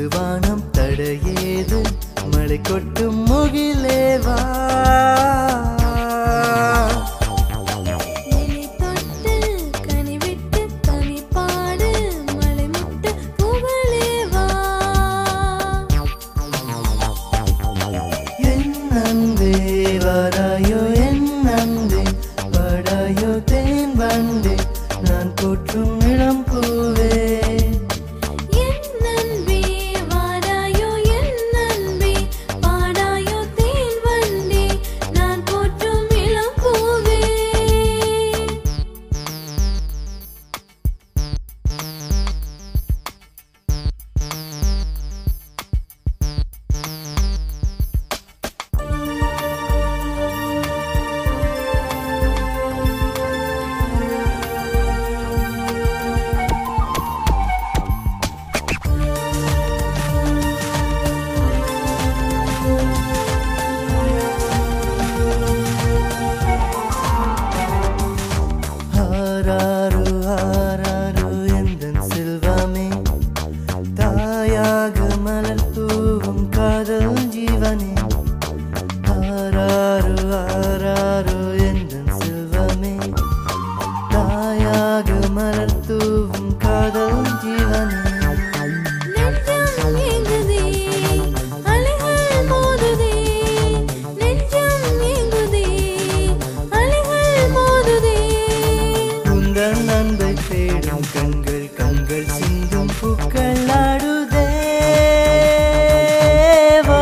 புதுவானம் தடையேது மழை கொட்டும் முகிலேவா நிலை தொட்டு கனி விட்டு கனி பாடு மலை முட்டு புகழே வா என் அன்பே வாராயோ என் அன்பே வாடாயோ தேன் வண்டே நான் போற்றும் இளம் பூவே என் அன்பே வாராயோ என் அன்பே பாடாயோ தேன் வண்டே நான் போற்றும் இளம் பூவே ஆராரோ ஆராரோ எந்தன் செல்வமே தாயாக மலர் தூவும் காதல் ஜீவனே ஆராரோ ஆராரோ எந்தன் செல்வமே தாயாக மலர் தூவும் காதல் ஜீவனே நெஞ்சம் ஏங்குதே அலைகள் மோதுதே நெஞ்சம் ஏங்குதே அலைகள் மோதுதே உந்தன் அன்பை தேடும் கண்கள் கண்கள் சிந்தும் பூக்கள் ஆடுதே வா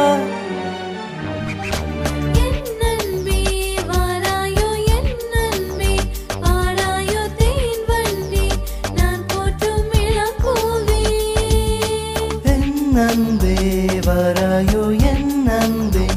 என் அன்பே வாராயோ என் அன்பே பாடாயோ தேன் வண்டே நான் போற்றும் இளம் பூவே என் அன்பே வராயோ என் அன்பே